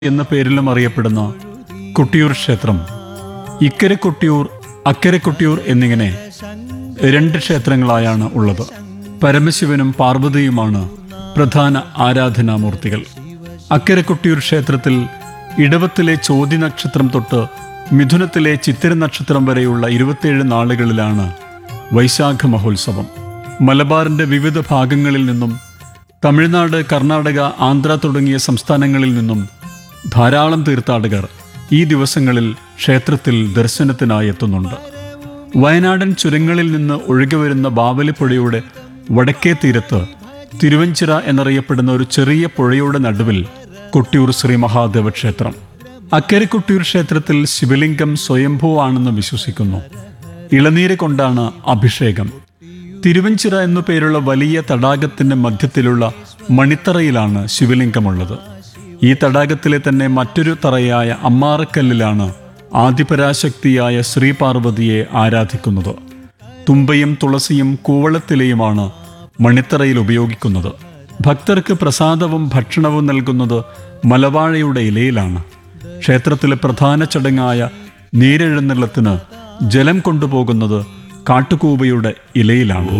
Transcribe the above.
എന്ന പേരിലും അറിയപ്പെടുന്ന കൊട്ടിയൂർ ക്ഷേത്രം ഇക്കരെ കൊട്ടിയൂർ അക്കരെ കൊട്ടിയൂർ എന്നിങ്ങനെ രണ്ട് ക്ഷേത്രങ്ങളായാണ് ഉള്ളത് പരമശിവനും പാർവതിയുമാണ് പ്രധാന ആരാധനാമൂർത്തികൾ അക്കരെ കൊട്ടിയൂർ ക്ഷേത്രത്തിൽ ഇടവത്തിലെ ചോതി നക്ഷത്രം തൊട്ട് മിഥുനത്തിലെ ചിത്തിര നക്ഷത്രം വരെയുള്ള ഇരുപത്തിയേഴ് നാളുകളിലാണ് വൈശാഖ മഹോത്സവം മലബാറിന്റെ വിവിധ ഭാഗങ്ങളിൽ നിന്നും തമിഴ്നാട് കർണാടക ആന്ധ്ര തുടങ്ങിയ സംസ്ഥാനങ്ങളിൽ നിന്നും ധാരാളം തീർത്ഥാടകർ ഈ ദിവസങ്ങളിൽ ക്ഷേത്രത്തിൽ ദർശനത്തിനായി എത്തുന്നുണ്ട് വയനാടൻ ചുരങ്ങളിൽ നിന്ന് ഒഴുകിവരുന്ന ബാവലിപ്പുഴയുടെ വടക്കേ തീരത്ത് തിരുവഞ്ചിറ എന്നറിയപ്പെടുന്ന ഒരു ചെറിയ പുഴയുടെ നടുവിൽ കൊട്ടിയൂർ ശ്രീ മഹാദേവ ക്ഷേത്രം അക്കരെ കൊട്ടിയൂർ ക്ഷേത്രത്തിൽ ശിവലിംഗം സ്വയംഭൂവാണെന്ന് വിശ്വസിക്കുന്നു ഇളനീര് കൊണ്ടാണ് അഭിഷേകം തിരുവഞ്ചിറ എന്നു പേരുള്ള വലിയ തടാകത്തിന്റെ മധ്യത്തിലുള്ള മണിത്തറയിലാണ് ശിവലിംഗമുള്ളത് ഈ തടാകത്തിലെ തന്നെ മറ്റൊരു തറയായ അമ്മാറക്കല്ലിലാണ് ആദിപരാശക്തിയായ ശ്രീപാർവതിയെ ആരാധിക്കുന്നത് തുമ്പയും തുളസിയും കൂവളത്തിലയുമാണ് മണിത്തറയിൽ ഉപയോഗിക്കുന്നത് ഭക്തർക്ക് പ്രസാദവും ഭക്ഷണവും നൽകുന്നത് മലവാഴയുടെ ഇലയിലാണ് ക്ഷേത്രത്തിലെ പ്രധാന ചടങ്ങായ നീരെഴുന്നള്ളത്തിന് ജലം കൊണ്ടുപോകുന്നത് കാട്ടുകൂവയുടെ ഇലയിലാണ്